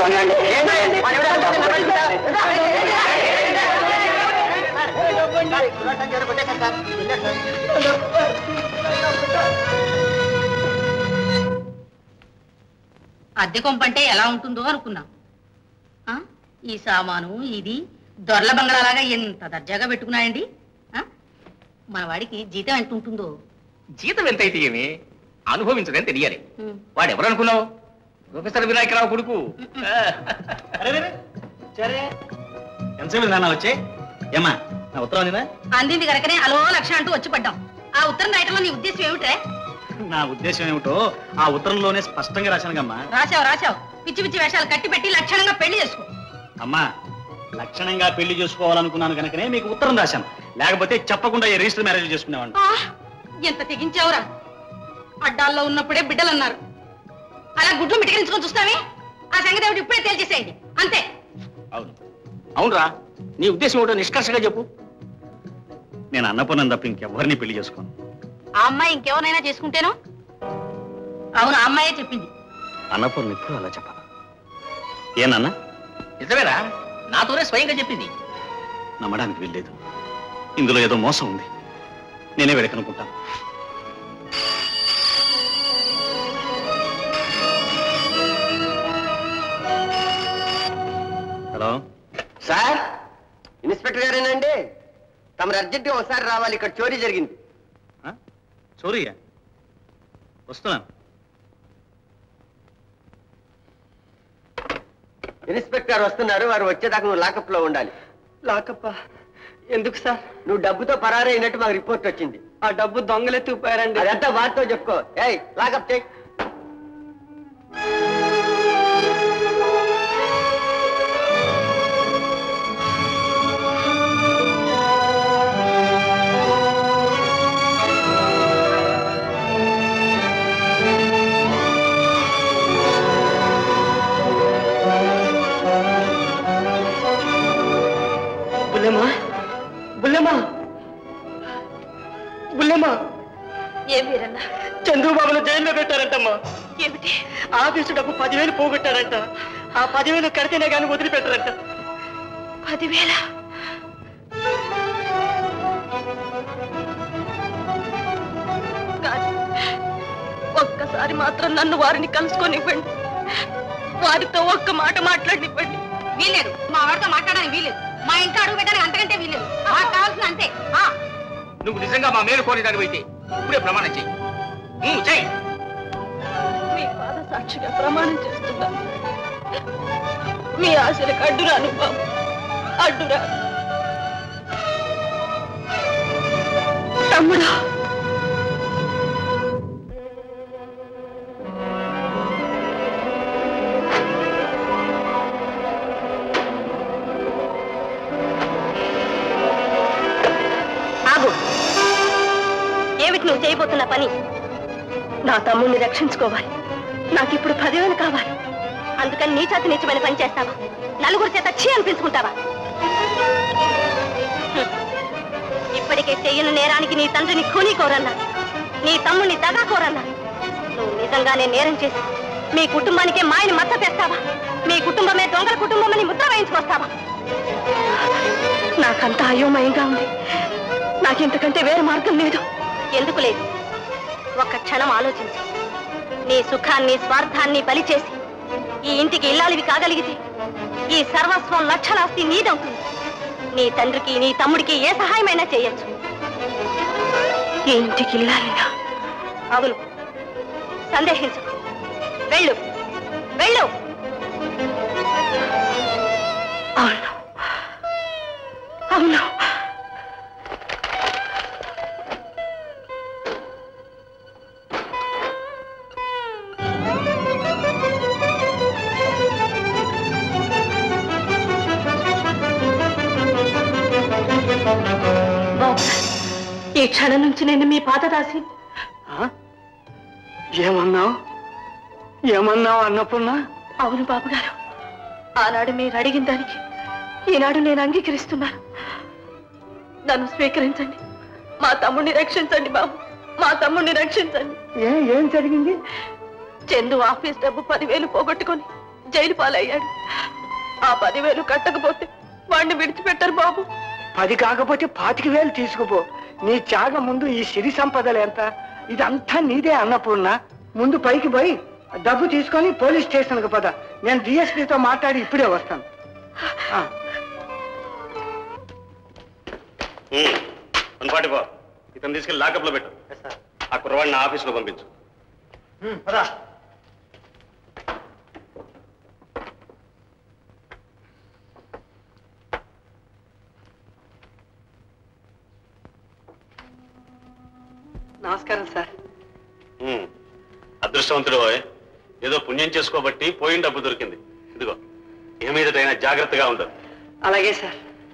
అద్దె కొంపంటే ఎలా ఉంటుందో అనుకున్నాం ఆ? ఈ సామాను ఇది దొరల బంగళాలాగా ఎంత దర్జాగా పెట్టుకున్నాయండి ఆ? మన వాడికి జీతం ఎంత ఉంటుందో జీతం ఎంత అయితే ఏమి అనుభవించదని తెలియాలి ఉమ్. వాడు ఎవరు అనుకున్నావు ప్రొఫెసర్ వినాయకరావు కొడుకు ఎంతసేపు నాన్న వచ్చే ఏమా నా ఉత్తరం అందిందా అందింది కనుకనే అలో లక్ష అంటూ వచ్చి పడ్డాం ఆ ఉత్తరం రాయటంలో నీ ఉద్దేశం ఏమిట్రే నా ఉద్దేశం ఏమిటో ఆ ఉత్తరంలోనే స్పష్టంగా రాశానుగమ్మా రాశావు రాశావు పిచ్చి పిచ్చి వేషాలు కట్టి పెట్టి లక్షణంగా పెళ్లి చేసుకో అమ్మా లక్షణంగా పెళ్లి చేసుకోవాలనుకున్నాను కనుకనే మీకు ఉత్తరం రాశాను లేకపోతే చెప్పకుండా ఈ రిజిస్టర్ మ్యారేజ్ చేసుకునేవాడిని ఆ, ఎంత తెగించావురా అడ్డాల్లో ఉన్నప్పుడే బిడ్డలు అన్నారు అలా గుడ్లు మిటికించుకొని చూస్తామే ఆ సంగతి ఏమిటి ఇప్పుడే తేల్చేసేయండి అంతే అవును అవునరా నీ ఉద్దేశం ఏమిటో నిష్కర్షగా చెప్పు నేను అన్నపూర్ణం తప్ప ఇంకెవ్వరిని పెళ్లి చేసుకోను ఆ అమ్మాయి ఇంకెవరైనా చేసుకుంటేనో అవును ఆ అమ్మాయే చెప్పింది అన్నపూర్ణ ఇప్పుడు అలా చెప్పాలా ఏనన్నా నిజమేరా నాతోనే స్వయంగా చెప్పింది నమ్మడానికి వీల్లేదు ఇందులో ఏదో మోసం ఉంది నేనే వెడకనుకుంటాను హలో సార్ ఇన్స్పెక్టర్ గారేనండి తమరు అర్జెంటుగా ఒకసారి రావాలి ఇక్కడ చోరీ జరిగింది సూర్య వస్తున్నాను ఇన్స్పెక్టర్ గారు వస్తున్నారు వారు వచ్చేదాకా నువ్వు లాకప్ లో ఉండాలి లాకప్ప ఎందుకు సార్ నువ్వు డబ్బుతో పరారైనట్టు మాకు రిపోర్ట్ వచ్చింది ఆ డబ్బు దొంగలెత్తుకుపోయారండి అదంతా వారితో చెప్పుకో ఏయ్ లాకప్ చెక్ బుల్లెమా బుల్లెమా బుల్లెమా ఏం వీరన్నా చంద్రబాబును జైల్లో పెట్టారంటమ్మా ఏమిటి ఆఫీసు డబ్బు పదివేలు పోగొట్టారంట ఆ పదివేలు కడితేనే కానీ వదిలిపెట్టారంట పదివేల కానీ ఒక్కసారి మాత్రం నన్ను వారిని కలుసుకొనివ్వండి వారితో ఒక్క మాట మాట్లాడినివ్వండి వీలేదు మా వాడితో మాట్లాడడానికి వీలేదు మా ఇంట్లో అడుగు పెట్టడానికి అంతకంటే వీలేదు మాకు కావాల్సిన అంతే ఆ నువ్వు నిజంగా మా మేలు కోరేదాని అయితే ఇప్పుడే ప్రమాణం చెయ్యి ఉమ్, చెయ్యి మీ పాద సాక్షిగా ప్రమాణం చేస్తున్నాను మీ ఆశలకు అడ్డురాను బాబు అడ్డురా తమ్ముడా ఆగు ఏమిటి నువ్వు చేయబోతున్న పని నా తమ్ముడిని రక్షించుకోవాలి నాకిప్పుడు పదివేలు కావాలి అందుకని నీచాతి నీచమైన పని చేస్తావా నలుగురు చేత చీ అనిపించుకుంటావా హ్మ్. ఇప్పటికే చెయ్యని నేరానికి నీ తండ్రిని ఖూనీ కోరన్నా నీ తమ్ముడిని దగా కోరన్నా నువ్వు నిజంగానే నేరం చేసి మీ కుటుంబానికే మాయని మచ్చ తెస్తావా మీ కుటుంబమే దొంగల కుటుంబం అని ముద్ర వేయించుకొస్తావా నాకంతా అయోమయంగా ఉంది నాకింతకంటే వేరే మార్గం లేదు ఎందుకు లేదు ఒక్క క్షణం ఆలోచించు నీ సుఖాన్ని స్వార్థాన్ని బలి చేసి ఈ ఇంటికి ఇల్లాలివి కాగలిగితే ఈ సర్వస్వం లక్షలాస్తి నీదవుతుంది నీ తండ్రికి నీ తమ్ముడికి ఏ సహాయమైనా చేయొచ్చు ఈ ఇంటికి ఇల్లాలినా అవును సందేహించు వెళ్ళు వెళ్ళు అవును అవును బాబు, ఈ క్షణం నుంచి నేను మీ పాదదాసి ఏమన్నావు ఏమన్నావు అన్నపూర్ణ అవును బాబు గారు ఆనాడు మీరు అడిగిన దానికి ఈనాడు నేను అంగీకరిస్తున్నాను నన్ను స్వీకరించండి మా తమ్ముడిని రక్షించండి బాబు మా తమ్ముడిని రక్షించండి ఏ ఏం జరిగింది చందు ఆఫీస్ డబ్బు పదివేలు పోగొట్టుకొని జైలు పాలయ్యాడు ఆ పదివేలు కట్టకపోతే వాడిని విడిచిపెట్టరు బాబు పది కాకపోతే పాతిక వేలు తీసుకుపో నీ త్యాగం ముందు ఈ సిరి సంపదలు ఎంత ఇదంతా నీదే అన్నపూర్ణ ముందు పైకి పోయి డబ్బు తీసుకొని పోలీస్ స్టేషన్కి పద నేను డిఎస్పీతో మాట్లాడి ఇప్పుడే వస్తాను ఆ, పాటి పో ఇతను తీసుకెళ్ళి లాకప్ లో పెట్టు ఆ కుర్రవాడిని నా ఆఫీస్ లో పంపించు పద. నమస్కారం సార్ ఉమ్. అదృష్టవంతుడు ఓయ్. ఏదో పుణ్యం చేసుకోబట్టి పోయిన డబ్బు దొరికింది ఇదిగో ఏ మీదటైనా జాగ్రత్తగా ఉండదు అలాగే సార్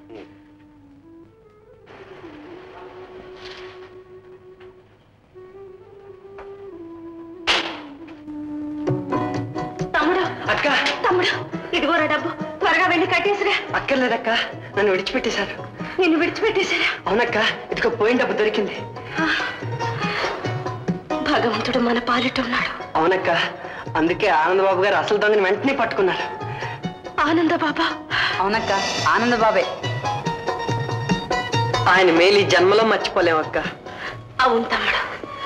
తమ్ముడు అక్క తమ్ముడు ఇదిగోరా డబ్బు త్వరగా వెళ్ళి కట్టేసిరా అక్కర్లేదక్క నన్ను విడిచిపెట్టేశారు నిన్ను విడిచిపెట్టేసిరా అవునక్క ఇదిగో పోయిన డబ్బు దొరికింది భగవంతుడు మన పాలిటున్నాడు అవునక్క అందుకే ఆనందబాబు గారు అసలు దొంగని వెంటనే పట్టుకున్నారు ఆనంద బాబా అవునక్క ఆనందబాబే ఆయన మేలు ఈ జన్మలో మర్చిపోలేం అక్క అవును తమ్ముడు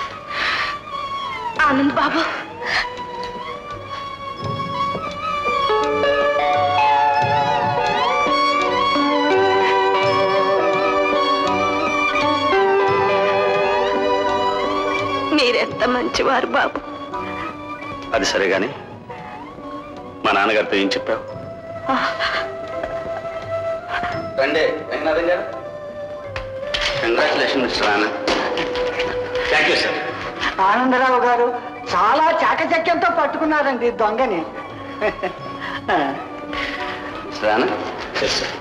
ఆనంద్ బాబు మీరెంత మంచివారు బాబు అది సరే గాని మా నాన్నగారితో ఏం చెప్పావు రండి Ranganatham garu congratulation mister Anand thank you sir Anandarao garu చాలా చాకచక్యంతో పట్టుకున్నారండి దొంగని మిస్టర్ ఆనంద్ ఎస్ సార్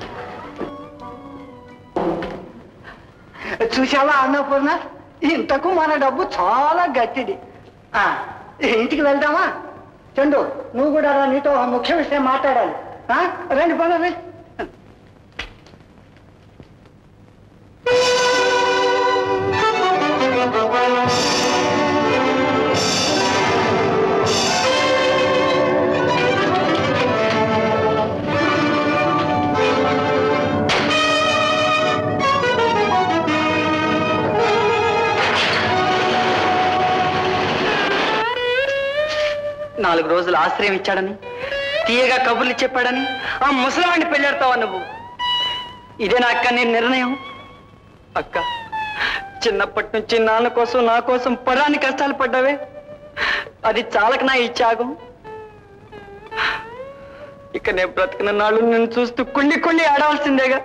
చూసావా అన్నపూర్ణ ఇంతకు మన డబ్బు చాలా గట్టిది ఆ, ఇంటికి వెళ్దామా చందు నువ్వు కూడా రా, నీతో ఒక ముఖ్య విషయం మాట్లాడాలి ఆ, రండి పద రండి నాలుగు రోజులు ఆశ్రయం ఇచ్చాడని తీయగా కబుర్లు చెప్పాడని ఆ ముసలివాడిని పెళ్ళాడతావా నువ్వు ఇదే నా అక్క నీ నిర్ణయం అక్క చిన్నప్పటి నుంచి నాన్న కోసం నా కోసం పరాని కష్టాలు పడ్డావే అది చాలక నా ఈ త్యాగం ఇక నేను బ్రతికిన నాళ్ళు నేను చూస్తూ కుండి కుండి ఆడవలసిందేగా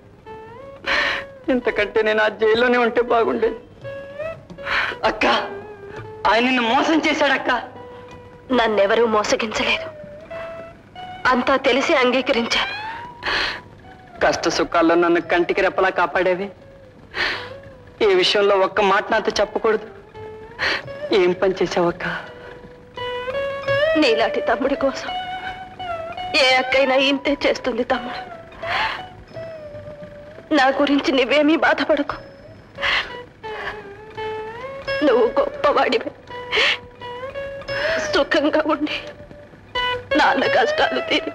ఇంతకంటే నేను ఆ జైల్లోనే ఉంటే బాగుండేది అక్క ఆయన నిన్ను మోసం చేశాడక్క నన్నెవరూ మోసగించలేదు అంతా తెలిసి అంగీకరించాను కష్ట సుఖాల్లో నన్ను కంటికి రెప్పలా కాపాడేవి ఈ విషయంలో ఒక్క మాట నాతో చెప్పకూడదు ఏం పని చేసావక్క నీలాంటి తమ్ముడి కోసం ఏ అక్కైనా ఇంతే చేస్తుంది తమ్ముడు నా గురించి నువ్వేమీ బాధపడకు నువ్వు గొప్పవాడివి సుఖంగా ఉండి నాన్న కష్టాలు తీరి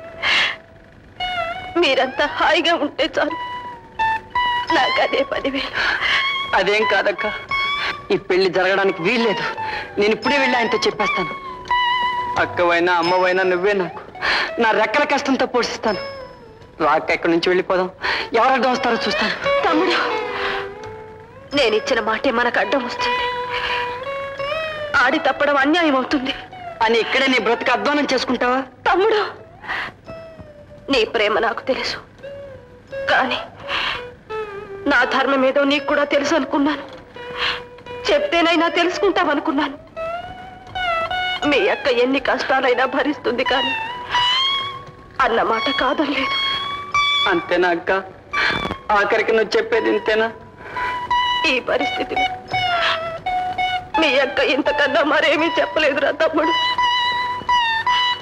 మీరంతా హాయిగా ఉంటే చాలు నాకు అదే పదివేలు అదేం కాదక్క ఈ పెళ్లి జరగడానికి వీల్లేదు నేను ఇప్పుడే వెళ్ళి ఆయనతో చెప్పేస్తాను అక్కవైనా అమ్మవైనా నువ్వే నాకు నా రెక్కల కష్టంతో పోషిస్తాను రాక ఎక్కడి నుంచి వెళ్ళిపోదాం ఎవరు అడ్డం వస్తారో చూస్తాను తమ్ముడు నేనిచ్చిన మాటే మనకు అడ్డం వస్తుంది ఆడి తప్పడం అన్యాయం అవుతుంది అని ఇక్కడే నీ బ్రతుకు అధ్వానం చేసుకుంటావా తమ్ముడు నీ ప్రేమ నాకు తెలుసు కానీ నా ధర్మం ఏదో నీకు కూడా తెలుసు అనుకున్నాను చెప్తేనైనా తెలుసుకుంటావనుకున్నాను మీ అక్క ఎన్ని కష్టాలైనా భరిస్తుంది కానీ అన్న మాట కాదనలేదు అంతేనా అక్క ఆఖరికి నువ్వు చెప్పేది ఇంతేనా ఈ పరిస్థితిలో మీ అక్క ఇంతకన్నా మరేమీ చెప్పలేదురా తమ్ముడు